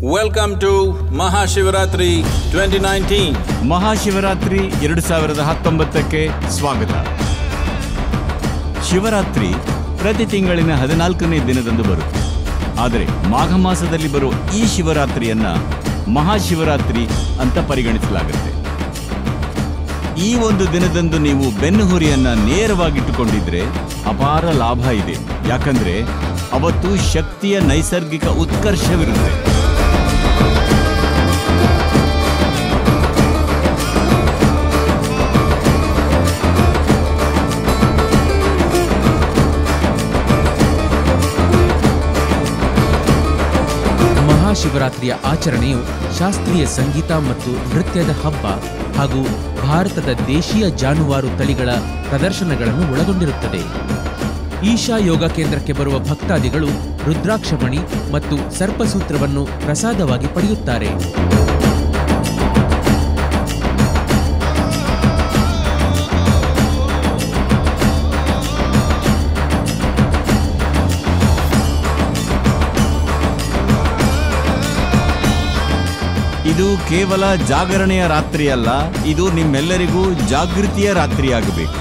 Welcome to Mahashivaratri 2019. Mahashivratri ಎರಡು ಸಾವಿರದ ಹತ್ತೊಂಬತ್ತಕ್ಕೆ ಸ್ವಾಗತ ಶಿವರಾತ್ರಿ ಪ್ರತಿ ತಿಂಗಳಿನ ಹದಿನಾಲ್ಕನೇ ದಿನದಂದು ಬರುತ್ತೆ ಆದರೆ ಮಾಘ ಮಾಸದಲ್ಲಿ ಬರುವ ಈ ಶಿವರಾತ್ರಿಯನ್ನ ಮಹಾಶಿವರಾತ್ರಿ ಅಂತ ಪರಿಗಣಿಸಲಾಗುತ್ತೆ ಈ ಒಂದು ದಿನದಂದು ನೀವು ಬೆನ್ನುಹುರಿಯನ್ನ ನೇರವಾಗಿಟ್ಟುಕೊಂಡಿದ್ರೆ ಅಪಾರ ಲಾಭ ಇದೆ ಯಾಕಂದ್ರೆ ಅವತ್ತು ಶಕ್ತಿಯ ನೈಸರ್ಗಿಕ ಉತ್ಕರ್ಷವಿರುತ್ತೆ ಮಹಾಶಿವರಾತ್ರಿಯ ಆಚರಣೆಯು ಶಾಸ್ತ್ರೀಯ ಸಂಗೀತ ಮತ್ತು ನೃತ್ಯದ ಹಬ್ಬ ಹಾಗೂ ಭಾರತದ ದೇಶೀಯ ಜಾನುವಾರು ತಳಿಗಳ ಪ್ರದರ್ಶನಗಳನ್ನು ಒಳಗೊಂಡಿರುತ್ತದೆ ಈಶಾ ಯೋಗ ಕೇಂದ್ರಕ್ಕೆ ಬರುವ ಭಕ್ತಾದಿಗಳು ರುದ್ರಾಕ್ಷಮಣಿ ಮತ್ತು ಸರ್ಪಸೂತ್ರವನ್ನು ಪ್ರಸಾದವಾಗಿ ಪಡೆಯುತ್ತಾರೆ ಇದು ಕೇವಲ ಜಾಗರಣೆಯ ರಾತ್ರಿಯಲ್ಲ ಇದು ನಿಮ್ಮೆಲ್ಲರಿಗೂ ಜಾಗೃತಿಯ ರಾತ್ರಿಯಾಗಬೇಕು